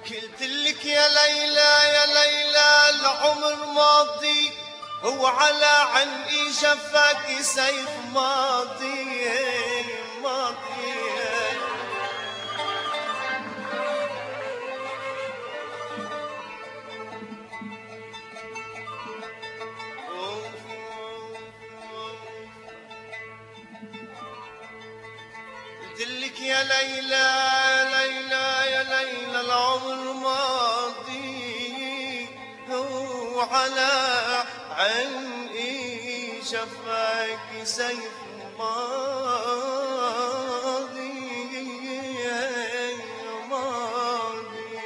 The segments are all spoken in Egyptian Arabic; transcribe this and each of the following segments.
قلت لك يا ليلى يا ليلى العمر ماضي هو على عنقي جفاك سيف ماضي ماضي قلتلك يا ليلى ليلى يا ليلى العمر ماضي هو على عنقي شفاك سيف ماضي ماضي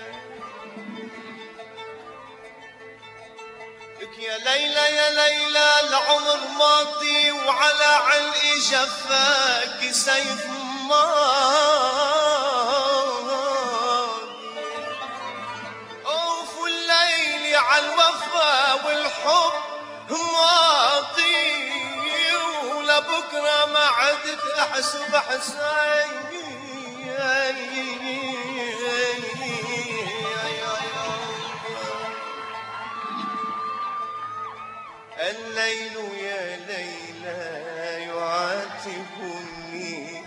لك يا ليلى يا ليلى العمر ماضي وعلى علقي جفاك سيف ماضي اوف الليل على الوفا والحب ماضي ولبكره ما عدت احسب حسين الليل يا ليلى يعاتبني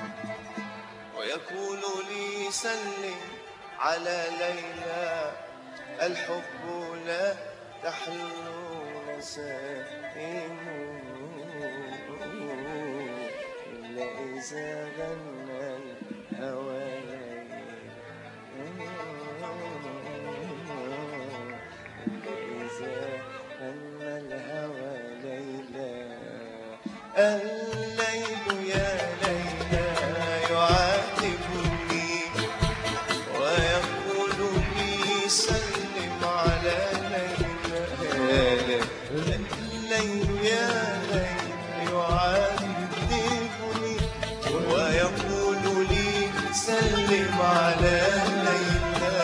ويقول لي سلم على ليلى الحب لا تحلو نسائمه إلا إذا غنى الهوى إذا أن الهوى ليلى الليل يا ليلى يعاتبني ويقول لي سلم على ليلى الليل يا ليلى يعاتبني ويقول لي سلم على ليلى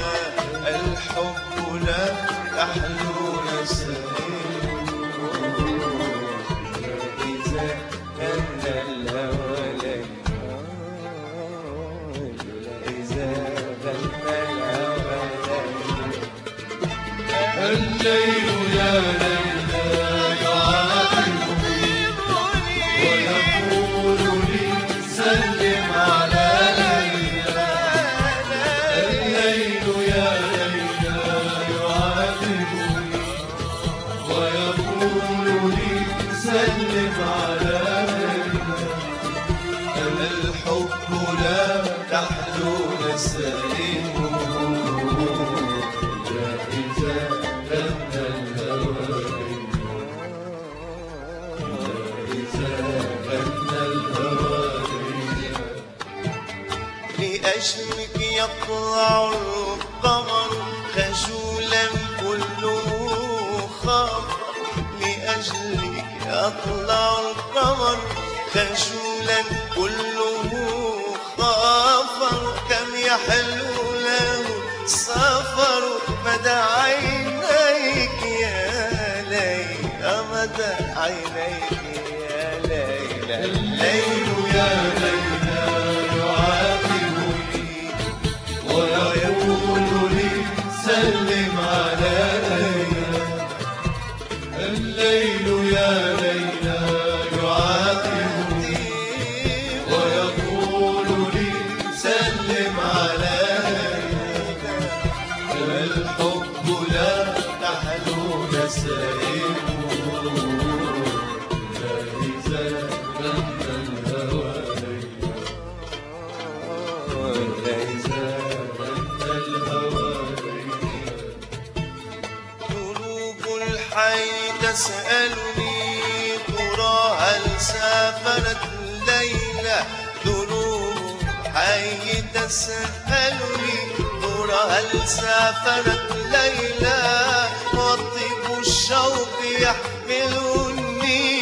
الحب لا تحلو نسائمه إذا أن الهوى ليلى إذا أن الهوى ليلى الليل يا ليلى يعاتبني ويقول لي سلم على ليلى الليل يا ليلى يعاتبني ويقول لي سلم على ليلى الحب لا تحلو نسائمه إذا غنى الهوى إذا غنى الهوى لأجلك يطلع القمر خجولا كله خاف لأجلك يطلع القمر خجولا كله خافر كم يحلو له سفر مدى عينيك يا ليلى مدى عينيك يا ليلى الليل يا ليلى يعاتبني ويقول لي سلم على ليلى الليل يا ليلى يعاتبني ويقول لي سلم على ليلى الحب لا تحلو نسائمه إذا غنى الهوى إذا غنى الهوى قلوب الحي تسألني ترى هل سافرت ليلى قلوب الحي تسألني ترى هل سافرت ليلى وطيب الشوق يحملني